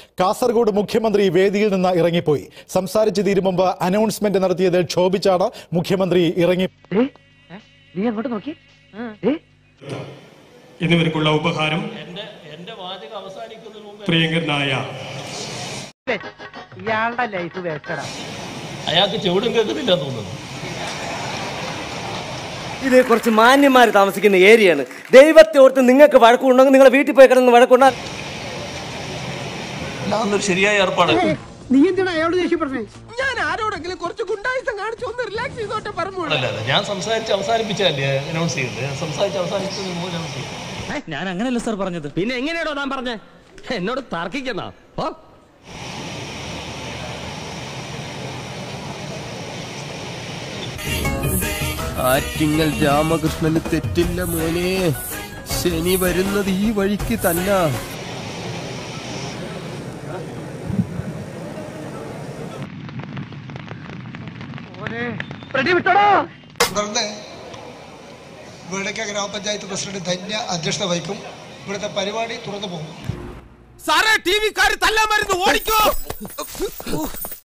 കാസർഗോഡ് മുഖ്യമന്ത്രി വേദിയിൽ നിന്ന് ഇറങ്ങിപ്പോയി സംസാരിച്ചു തീരും മുമ്പ് അനൗൺസ്മെന്റ് നടത്തിയതിൽ ക്ഷോഭിച്ചാണ് മുഖ്യമന്ത്രി ഇറങ്ങി നീ അങ്ങോട്ട് നോക്കി എന്നിവർക്കുള്ള ഉപഹാരം പ്രിയങ്കരനായ ഇയാളുടെ ലൈഫ് വേസ്റ്റഡാ അയാൾക്ക് ചെവിടും കേൾക്കുന്നില്ല തോന്നുന്നു ഇത് കുറച്ച് മാന്യന്മാർ താമസിക്കുന്ന ഏരിയയാണ് ദൈവത്തെ ഓർത്ത് നിങ്ങൾക്ക് വഴക്കുണ്ടെങ്കിൽ നിങ്ങളെ വീട്ടിൽ പോയി കിടന്ന് വഴക്കുണ്ടാ അതൊന്നൊരു ശരിയായ ഏർപ്പാട് നീ എന്തിനാ അയാളോട് ദേഷ്യപ്പെട്ടേ അല്ല അല്ല ഞാൻ സംസാരിച്ച് അവസാനിപ്പിച്ചല്ലേ അനൗൺസ് ചെയ്തത് ഞാൻ സംസാരിച്ച് അവസാനിച്ചത് അനൗൺസ് ചെയ്തു ഞാൻ അങ്ങനെയല്ല സാർ പറഞ്ഞത് പിന്നെ എങ്ങനെയാണോ താൻ പറഞ്ഞേ എന്നോട് തർക്കിക്കുന്ന ഓ ആറ്റിങ്ങൽ രാമകൃഷ്ണന് തെറ്റില്ല മോനെ ശനി വരുന്നത് ഈ വഴിക്ക് തന്നെ തുടർന്ന് വേടക്ക ഗ്രാമപഞ്ചായത്ത് പ്രസിഡന്റ് ധന്യ അധ്യക്ഷത വഹിക്കും ഇവിടുത്തെ പരിപാടി തുറന്നു പോകും സാറേ ടി വിക്കാർ തല്ലാൻ മരുന്ന് ഓടിക്കോ